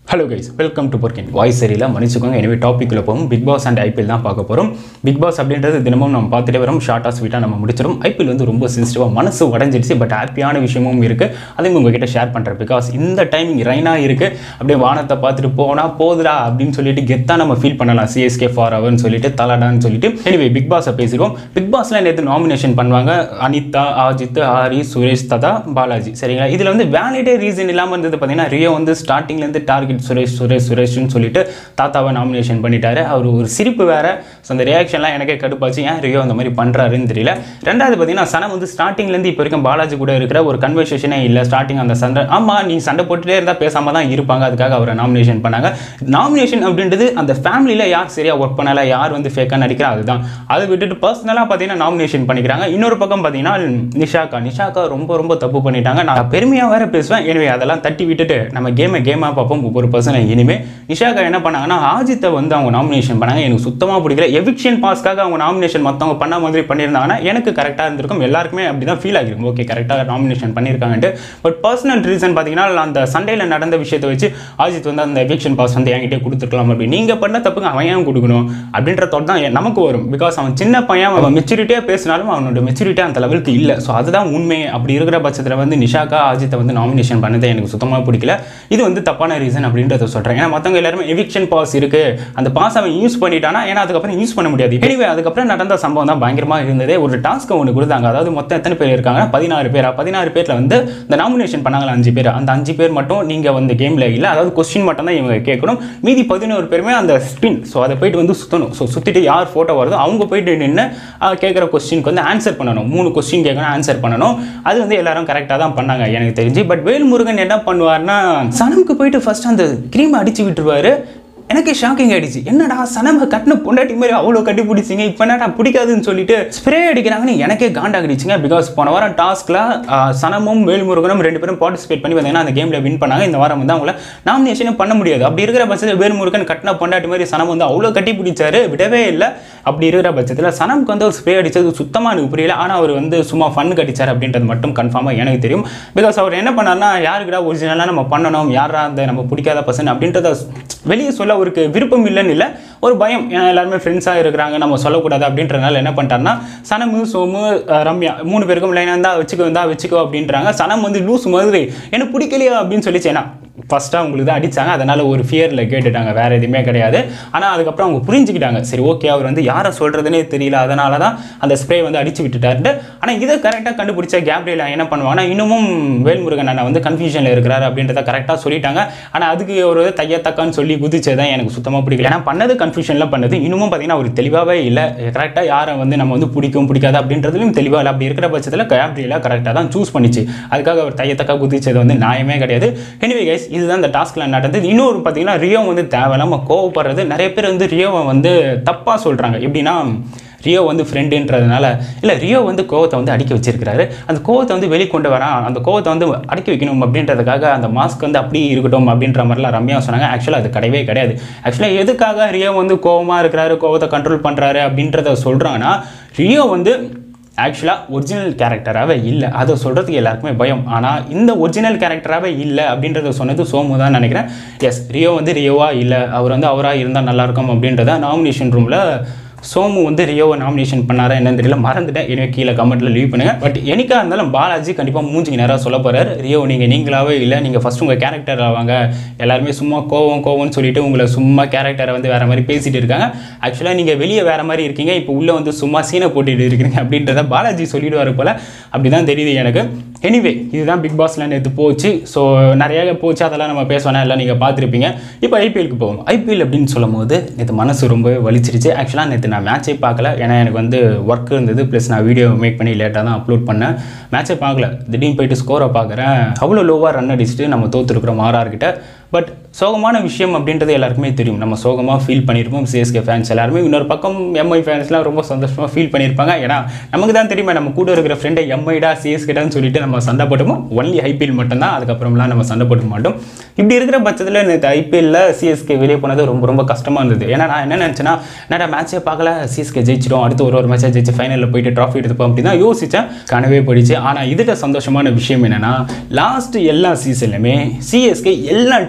hello guys welcome to பொர்க்கின் voice சரியில்லை மன்னிச்சுக்கோங்க எனவே டாப்பிக்கில் போகும் பிக் பாஸ் அண்ட் ஐபிஎல் தான் பார்க்க போகிறோம் பிக் பாஸ் அப்படின்றது தினமும் நம்ம பார்த்துட்டே வரோம் ஷார்ட்டாக ஸ்வீட்டாக நம்ம முடிச்சிடும் ஐபிஎல் வந்து ரொம்ப சென்சிட்டிவாக மனசு உடஞ்சிடுச்சு பட் ஹாப்பியான விஷயமும் இருக்குது அதையும் உங்ககிட்ட ஷேர் பண்ணுறேன் பிகாஸ் இந்த டைமிங் ரைனாக இருக்குது அப்படியே வானத்தை பார்த்துட்டு போனால் போதுடா அப்படின்னு சொல்லிட்டு கெத்தாக நம்ம ஃபீல் பண்ணலாம் சிஎஸ்கே ஃபார் அவர்னு சொல்லிட்டு தலடான்னு சொல்லிட்டு எனிவே பிக் பாஸை பேசிடுவோம் பிக் பாஸில் நேற்று நாமினேஷன் பண்ணுவாங்க அனிதா அஜித் ஆரி சுரேஷ் ததா பாலாஜி சரிங்களா இதில் வந்து வேலிடே ரீசன் இல்லாமல் இருந்தது பார்த்தீங்கன்னா ரியோ வந்து ஸ்டார்டிங்லேருந்து டார்கெட் சுரேஷ் சுரேஷ் சுரேஷ்னு சொல்லிட்டு தாத்தாவை நாமினேஷன் பண்ணிட்டாரு அவர் ஒரு சிரிப்பு வேற ஸோ அந்த ரியாக்ஷன்லாம் எனக்கே கடுப்பாச்சு ஏன் ரியோ அந்த மாதிரி பண்ணுறாருன்னு தெரியல ரெண்டாவது பார்த்தீங்கன்னா சனம் வந்து ஸ்டார்டிங்லேருந்து இப்போ வரைக்கும் பாலாஜி கூட இருக்கிற ஒரு கன்வர்சேஷனே இல்லை ஸ்டார்டிங் அந்த சண்டை ஆமாம் நீ சண்டை போட்டுட்டே இருந்தால் பேசாம தான் இருப்பாங்க அதுக்காக அவரை நாமினேஷன் பண்ணாங்க நாமினேஷன் அப்படின்றது அந்த ஃபேமிலியில் யார் சரியாக ஒர்க் பண்ணல யார் வந்து ஃபேக்காக நடிக்கிறா அதுதான் அதை விட்டுட்டு பர்சனலாக பார்த்தீங்கன்னா நாமினேஷன் பண்ணிக்கிறாங்க இன்னொரு பக்கம் பார்த்தீங்கன்னா நிஷாக்கா நிஷாக்கா ரொம்ப ரொம்ப தப்பு பண்ணிட்டாங்க நான் பெருமையாக வேற பேசுவேன் எனவே அதெல்லாம் தட்டி விட்டுட்டு நம்ம கேமை கேமாக பார்ப்போம் ஒவ்வொரு பர்சனை இனிமே நிஷாக்கா என்ன பண்ணாங்கன்னா ஆஜித்தை வந்து அவங்க நாமினேஷன் பண்ணாங்க எனக்கு சுத்தமாக பிடிக்கல எவிக்ஷன் பாஸ்க்காக அவங்க நாமினேஷன் மற்றவங்க பண்ண மாதிரி பண்ணியிருந்தாங்கன்னா எனக்கு கரெக்டாக இருந்திருக்கும் எல்லாருக்குமே அப்படி தான் ஃபீல் ஆகிருக்கும் ஓகே கரெக்டாக நாமினேஷன் பண்ணியிருக்காங்கன்ட்டு பட் பர்சனல் ரீசன் பார்த்தீங்கன்னா அந்த சண்டையில் நடந்த விஷயத்தை வச்சு ஆஜித் வந்து அந்த எவிக்ஷன் பாஸ் வந்து என்கிட்ட கொடுத்துருக்கலாம் அப்படி நீங்கள் பண்ண தப்புங்க அவன் ஏன் கொடுக்கணும் அப்படின்ற தோட் தான் எ- நமக்கு வரும் பிகாஸ் அவன் சின்ன பையன் அவன் மெச்சூரிட்டியாக பேசினாலும் அவனோட மெச்சூரிட்டி அந்த லெவலுக்கு இல்லை ஸோ அதுதான் உண்மை அப்படி இருக்கிற பட்சத்தில் வந்து நிஷாக்கா அஜித்தை வந்து நாமினேஷன் பண்ணதை எனக்கு சுத்தமாக பிடிக்கல இது வந்து தப்பான ரீசன் அப்படின்றத சொல்கிறேன் ஏன்னா மற்றவங்க எல்லாருமே எவிக்ஷன் பாஸ் இருக்கு அந்த பாஸ் அவன் யூஸ் பண்ணிட்டானா ஏன்னா அதுக்கப்புறம் யூஸ் பண்ண முடியாது எனிவே அதுக்கப்புறம் நடந்த சம்பவம் தான் பயங்கரமாக இருந்தது ஒரு டாஸ்க் ஒன்று கொடுத்தாங்க அதாவது மொத்தம் எத்தனை பேர் இருக்காங்க பதினாறு பேரா பதினாறு பேரில் வந்து இந்த நாமினேஷன் பண்ணாங்களா அஞ்சு பேர் அந்த அஞ்சு பேர் மட்டும் நீங்கள் வந்து கேமில் இல்லை அதாவது கொஸ்டின் மட்டும் தான் இவங்க கேட்கணும் மீதி பதினோரு பேருமே அந்த ஸ்பின் ஸோ அதை போயிட்டு வந்து சுற்றணும் ஸோ சுற்றிட்டு யார் ஃபோட்டோ வருதோ அவங்க போயிட்டு நின்று கேட்குற கொஸ்டினுக்கு வந்து ஆன்சர் பண்ணணும் மூணு கொஸ்டின் கேட்கணும் ஆன்சர் பண்ணணும் அது வந்து எல்லாரும் கரெக்டாக தான் பண்ணாங்க எனக்கு தெரிஞ்சு பட் வேல்முருகன் என்ன பண்ணுவார்னா சனமுக்கு போயிட்டு ஃபர்ஸ்ட் அந்த க்ரீம் அடிச்சு விட்டுருவாரு எனக்கு ஷாக்கிங் ஆயிடுச்சு என்னடா சனம கட்டின பொண்டாட்டி மாதிரி அவ்வளோ கட்டி பிடிச்சிங்க இப்போ என்னடா பிடிக்காதுன்னு சொல்லிட்டு ஸ்ப்ரே அடிக்கிறாங்கன்னு எனக்கே காண்டாகிடுச்சுங்க பிகாஸ் போன வாரம் டாஸ்கில் சனமும் வேல்முருகனும் ரெண்டு பேரும் பார்ட்டிசிபேட் பண்ணி வந்தாங்கன்னா அந்த கேமில் வின் பண்ணாங்க இந்த வாரம் வந்து அவங்கள நாமினேஷனே பண்ண முடியாது அப்படி இருக்கிற பட்சத்தில் வேல்முருகன் கட்டின பொண்டாட்டி மாதிரி சனம் வந்து அவ்வளோ கட்டி பிடிச்சாரு விடவே இல்லை அப்படி இருக்கிற பட்சத்தில் சனமுக்கு வந்து ஸ்ப்ரே அடிச்சது சுத்தமாக எனக்கு புரியல ஆனால் அவர் வந்து சும்மா ஃபன் கடிச்சார் அப்படின்றது மட்டும் கன்ஃபார்மாக எனக்கு தெரியும் பிகாஸ் அவர் என்ன பண்ணார்னா யாருக்குடா ஒரிஜினலாக நம்ம பண்ணணும் யாரா அந்த நம்ம பிடிக்காத பர்சன் அப்படின்றத வெளியே சொல்ல அவருக்கு விருப்பம் இல்லைன்னு இல்லை ஒரு பயம் ஏன்னா எல்லாருமே ஃப்ரெண்ட்ஸாக இருக்கிறாங்க நம்ம சொல்லக்கூடாது அப்படின்றனால என்ன பண்ணிட்டாருன்னா சனமு சோமு அஹ், ரம்யா மூணு பேருக்கும் லைனாக இருந்தால் வச்சுக்கோ இருந்தா வச்சுக்கோ அப்படின்றாங்க சனம் வந்து லூஸ் மாதிரி எனக்கு பிடிக்கலையா அப்படின்னு சொல்லிச்சு ஏன்னா ஃபஸ்ட்டாக உங்களுக்கு தான் அடித்தாங்க அதனால் ஒரு ஃபியரில் கேட்டுட்டாங்க வேறு எதுவுமே கிடையாது ஆனால் அதுக்கப்புறம் அவங்க புரிஞ்சுக்கிட்டாங்க சரி ஓகே அவர் வந்து யாரை சொல்கிறதுனே தெரியல அதனால தான் அந்த ஸ்ப்ரே வந்து அடிச்சு விட்டுட்டாரு ஆனால் இதை கரெக்டாக கண்டுபிடிச்ச கேப்ரியல் என்ன பண்ணுவாங்கன்னா இன்னமும் வேல்முருகன் அண்ணா வந்து கன்ஃபியூஷனில் இருக்கிறாரு அப்படின்றத கரெக்டாக சொல்லிட்டாங்க ஆனால் அதுக்கு ஒரு தையத்தக்கான்னு சொல்லி குதிச்சது தான் எனக்கு சுத்தமாக பிடிக்கல ஏன்னா பண்ணது கன்ஃபியூஷனில் பண்ணது இன்னமும் பார்த்தீங்கன்னா ஒரு தெளிவாகவே இல்லை கரெக்டாக யாரை வந்து நம்ம வந்து பிடிக்கும் பிடிக்காது அப்படின்றதுலையும் தெளிவாக இல்லை அப்படி இருக்கிற பட்சத்தில் கேப்ரியலாக கரெக்டாக தான் சூஸ் பண்ணிச்சு அதுக்காக அவர் தையத்தக்கா குதிச்சது வந்து நியாயமே கிடையாது எனிவே கைஸ் இதுதான் இந்த டாஸ்கில் நடந்தது இன்னொரு பார்த்தீங்கன்னா ரியோ வந்து தேவையில்லாமல் கோவப்படுறது நிறைய பேர் வந்து ரியோவை வந்து தப்பாக சொல்கிறாங்க எப்படின்னா ரியோ வந்து ஃப்ரெண்டுன்றதுனால இல்லை ரியோ வந்து கோவத்தை வந்து அடிக்க வச்சிருக்கிறாரு அந்த கோவத்தை வந்து வெளிக்கொண்டு வரான் அந்த கோவத்தை வந்து அடக்கி வைக்கணும் அப்படின்றதுக்காக அந்த மாஸ்க் வந்து அப்படியே இருக்கட்டும் அப்படின்ற மாதிரிலாம் ரம்யா சொன்னாங்க ஆக்சுவலாக அது கிடையவே கிடையாது ஆக்சுவலாக எதுக்காக ரியோ வந்து கோவமாக இருக்கிறாரு கோவத்தை கண்ட்ரோல் பண்ணுறாரு அப்படின்றத சொல்கிறாங்கன்னா ரியோ வந்து ஆக்சுவலாக ஒரிஜினல் கேரக்டராகவே இல்லை அதை சொல்கிறதுக்கு எல்லாருக்குமே பயம் ஆனால் இந்த ஒரிஜினல் கேரக்டராகவே இல்லை அப்படின்றத சொன்னது சோமு தான் நினைக்கிறேன் எஸ் ரியோ வந்து ரியோவா இல்லை அவர் வந்து அவராக இருந்தால் நல்லாயிருக்கும் அப்படின்றத நாமினேஷன் ரூமில் சோமு வந்து ரியோவை நாமினேஷன் பண்ணாரா என்னன்னு தெரியல மறந்துட்டேன் எனவே கீழே கமெண்ட்டில் லீவ் பண்ணுங்கள் பட் எனக்காக இருந்தாலும் பாலாஜி கண்டிப்பாக மூஞ்சிக்கு நேராக சொல்ல போகிறார் ரியோ நீங்கள் நீங்களாவே இல்லை நீங்கள் ஃபஸ்ட் உங்கள் கேரக்டர் ஆவாங்க எல்லாருமே சும்மா கோவம் கோவம்னு சொல்லிட்டு உங்களை சும்மா கேரக்டரை வந்து வேறு மாதிரி பேசிட்டு இருக்காங்க ஆக்சுவலாக நீங்கள் வெளியே வேறு மாதிரி இருக்கீங்க இப்போ உள்ளே வந்து சும்மா சீனை போட்டுட்டு இருக்கிறீங்க அப்படின்றத பாலாஜி சொல்லிடுவார் போல் அப்படி தான் தெரியுது எனக்கு எனிவே இதுதான் பிக் பாஸ்ல நேற்று போச்சு ஸோ நிறைய போச்சு அதெல்லாம் நம்ம பேசுவோம் எல்லாம் நீங்கள் பார்த்துருப்பீங்க இப்போ ஐபிஎலுக்கு போவோம் ஐபிஎல் அப்படின்னு சொல்லும் போது நேற்று மனசு ரொம்பவே வலிச்சிருச்சு ஆக்சுவலாக நேற்று நான் மேட்சே பார்க்கல ஏன்னா எனக்கு வந்து ஒர்க் இருந்தது ப்ளஸ் நான் வீடியோ மேக் பண்ணி லேட்டாக தான் அப்லோட் பண்ணேன் மேட்சே பார்க்கல திடீர்னு போயிட்டு ஸ்கோரை பார்க்குறேன் அவ்வளோ லோவாக ரன் அடிச்சுட்டு நம்ம தோத்துருக்குறோம் ஆர்ஆர்கிட்ட பட் சோகமான விஷயம் அப்படின்றது எல்லாருக்குமே தெரியும் நம்ம சோகமாக ஃபீல் பண்ணியிருப்போம் சிஎஸ்கே ஃபேன்ஸ் எல்லாருமே இன்னொரு பக்கம் எம்ஐ ஃபேன்ஸ்லாம் ரொம்ப சந்தோஷமாக ஃபீல் பண்ணியிருப்பாங்க ஏன்னா நமக்கு தான் தெரியுமா நம்ம கூட இருக்கிற ஃப்ரெண்டை எம்ஐடா சிஎஸ்கேடான்னு சொல்லிட்டு நம்ம சண்டை போட்டோமோ ஒன்லி ஐபிஎல் மட்டும்தான் அதுக்கப்புறம்லாம் நம்ம சண்டை போட மாட்டோம் இப்படி இருக்கிற பட்சத்தில் நேற்று ஐபிஎல்ல சிஎஸ்கே வெளியே போனது ரொம்ப ரொம்ப கஷ்டமாக இருந்தது ஏன்னா நான் என்ன நினச்சேன்னா என்னடா மேட்சே பார்க்கல சிஎஸ்கே ஜெயிச்சிடும் அடுத்து ஒரு ஒரு மேட்சை ஜெயிச்சு ஃபைனலில் போயிட்டு ட்ராஃபி எடுத்துப்போம் அப்படி தான் யோசித்தேன் கனவே போயிடுச்சு ஆனால் இதில் சந்தோஷமான விஷயம் என்னன்னா லாஸ்ட் எல்லா சீசன்லையுமே சிஎஸ்கே எல்லா டீமையுமே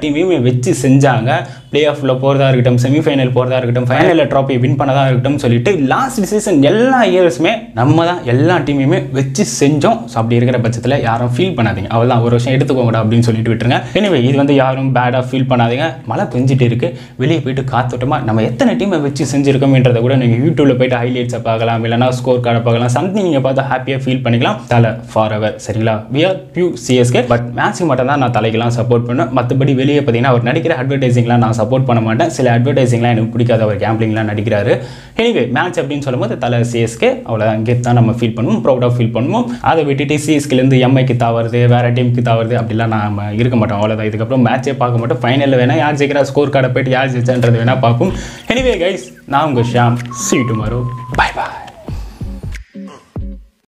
வச்சு செஞ்சாங்க பிளே ஆஃபில் போகிறதா இருக்கட்டும் செமிஃபைனல் போகிறதா இருக்கட்டும் ஃபைனலில் ட்ராஃபி வின் பண்ணதா இருக்கட்டும் சொல்லிட்டு லாஸ்ட் சீசன் எல்லா இயர்ஸுமே நம்ம தான் எல்லா டீமையுமே வச்சு செஞ்சோம் ஸோ அப்படி இருக்கிற பட்சத்தில் யாரும் ஃபீல் பண்ணாதீங்க அவ்வளோதான் ஒரு வருஷம் எடுத்துக்கோங்கடா அப்படின்னு சொல்லிட்டு விட்டுருங்க எனிவே இது வந்து யாரும் பேடாக ஃபீல் பண்ணாதீங்க மழை பெஞ்சிட்டு இருக்கு வெளியே போயிட்டு காத்தோட்டமாக நம்ம எத்தனை டீமை வச்சு செஞ்சுருக்கோம்ன்றதை கூட நீங்கள் யூடியூப்ல போயிட்டு ஹைலைட்ஸை பார்க்கலாம் இல்லைனா ஸ்கோர் கார்டை பார்க்கலாம் சம்திங் நீங்கள் பார்த்து ஹாப்பியாக ஃபீல் பண்ணிக்கலாம் தலை ஃபார் அவர் சரிங்களா we are few CSK but மேட்ச்சுக்கு மட்டும் தான் நான் தலைக்கெல்லாம் சப்போர்ட் பண்ணுவேன் மற்றபடி வெளியே பார்த்தீங்கன்னா அவர் நடிக்கிற அட்வர்டைசிங்லாம் நான் சப்போர்ட் பண்ண மாட்டேன் சில அட்வர்டைசிங்லாம் எனக்கு பிடிக்காத அவர் கேம்பிளிங்லாம் நடிக்கிறாரு எனிவே மேட்ச் அப்படின்னு சொல்லும்போது தலை சிஎஸ்கே அவ்வளோதான் கெத் தான் நம்ம ஃபீல் பண்ணுவோம் ப்ரௌடாக ஃபீல் பண்ணுவோம் அதை விட்டுட்டு சிஎஸ்கேலேருந்து எம்ஐக்கு தாவறது வேற டீமுக்கு தாவறது அப்படிலாம் நாம இருக்க மாட்டோம் அவ்வளோதான் இதுக்கப்புறம் மேட்சே பார்க்க மாட்டோம் ஃபைனலில் வேணால் யார் ஜெயிக்கிறா ஸ்கோர் கார்டை போயிட்டு யார் ஜெயிச்சான்றது வேணால் பார்ப்போம் எனிவே கைஸ் நான் உங்கள் ஷாம் சி டுமாரோ பை பாய்